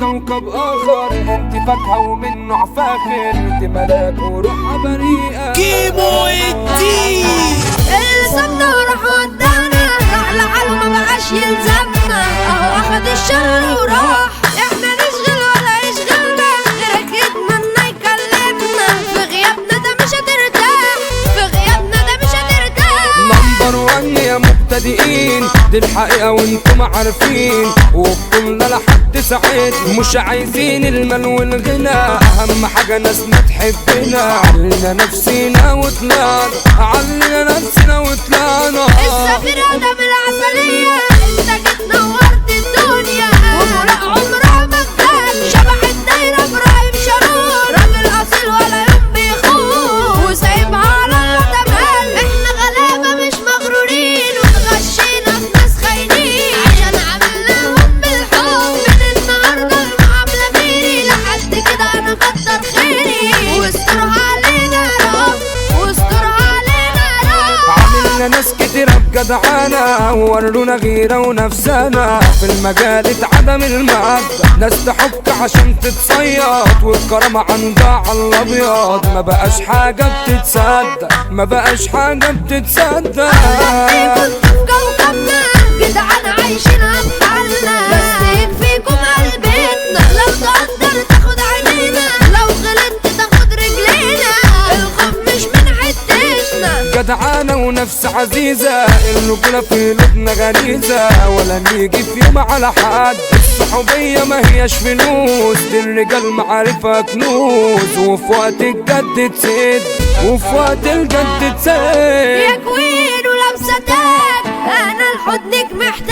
كوكب اخر انت فاكهه ومن نوع فاخر انت ملاك وروحها بريئه كيمو الدين اللي سابنا وراح ودانا راح لحاله ما بقاش يلزمنا اهو اخد الشر وراح احنا نشغل ولا يشغلنا غيرك يتمنى يكلمنا في غيابنا ده مش هترتاح في غيابنا ده مش هترتاح نمبر وان يا مبتدئين دي الحقيقة وانتم عارفين وبكل لا حد سعيد مش عايزين المال والغنى اهم حاجة ناسنا تحبنا علينا نفسينا وطلعنا علينا نفسنا وطلعنا السفير ادم العسلية انت جيت نورت الدنيا وفراق عمرها ما كان شبح الدايرة ابراهيم شرور راجل اصيل ولا يوم بيخون وسايبها على الله تمام احنا غلابة مش مغرورين واتغشينا في ناس خاينين عشان عملناهم بالحب من النهاردة المعاملة ميري لحد كده انا كتر خيري واسترها علينا يا رب واسترها علينا يا رب عملنا ناس كتيرة بجدعانة ورونا غيرة ونفسنا في المجال اتعدم المادة ناس تحك عشان تتصيد والكرامة عندها على الأبيض ما بقاش حاجة بتتصدق ما بقاش حاجة بتتصدق كنت في كوكبنا جدعان عايشين بحالنا بس يكفيكم قلبنا لو تقدر تاخد عينينا لو غلطت تاخد رجلينا الخوف مش من حتتنا جدعانة ونفس عزيزة الرجولة في قلوبنا غريزة ولا نيجي في يوم على حد الصحوبية ما هياش فلوس دي الرجال معرفة كنوز وفي وقت الجد تسد وفي وقت الجد يا تسد كوين ولابسه تاج انا لحضنك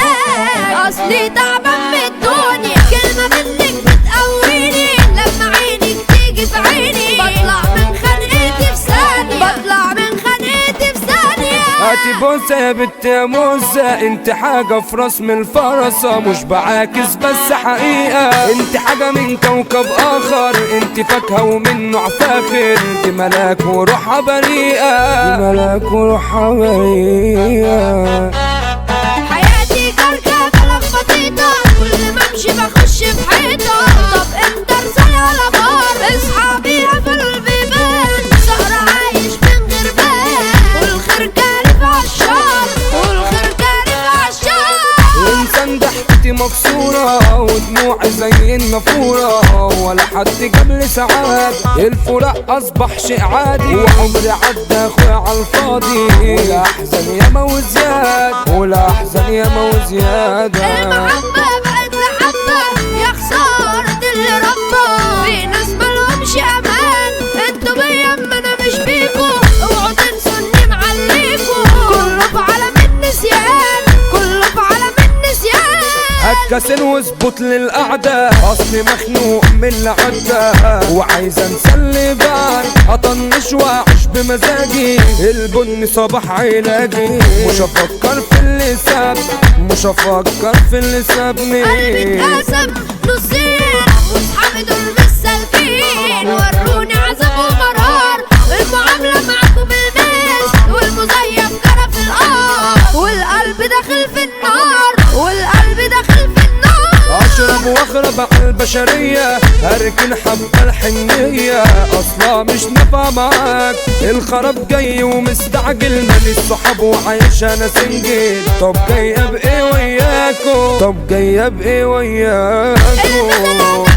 محتاج اصلي تعبان من الدنيا كلمه منك بتقويني لما عينك تيجي في عيني بطلع من خنقتي في ثانيه بطلع من خنقتي في ثانيه هاتي بوسة يا بنت يا موسى انت حاجة في راس من الفرصة مش بعاكس بس حقيقة انت حاجة من كوكب اخر انت فاكهة ومن نوع فاخر انت ملاك وروحها بريئة ملاك وروحها بريئة حياتي كركبة لخبطيطة كل ما امشي بخش في حيطة طب انت رسالة ولا بار اصحابي قفلوا البيبان سهرة عايش من غير بال والخير كارف عالشار والخير كارف عالشار انسان ضحكتي مكسورة ودموعي زي النافورة ولا حد جاب لي سعادة الفراق اصبح شيء عادي وعمري عدى اخويا على الفاضي ولا احزن ياما وزيادة ولا احزن ياما وزيادة المحبة بقت لحبة يا خسارة اللي ربى في ناس مالهمش أمان انتوا بيا اما انا مش بيكو اوعوا تنسوا اني معليكو كله في عالم النسيان كله في عالم النسيان هتكسل واظبط للقعدة اصلي مخنوق من اللي عدى وعايز انسى اللي بعد اطنش واعيش بمزاجي البن صباح علاجي مش هفكر في اللي ساب مش هفكر في اللي قلبي سابني اتقسم نصين واصحابي دول مش سالكين وروني عذاب ومرار المعاملة معاكم بالمثل والمزيف جرى في القار والقلب داخل في النار والقلب داخل في النار اشرب واخرب على البشرية اركن حبة الحنية اصلا مش نافعة معاك الخراب جاي ومستعجل مالي الصحاب وعايش انا سنجل طب جاية بايه وياكو طب جاية بايه وياكو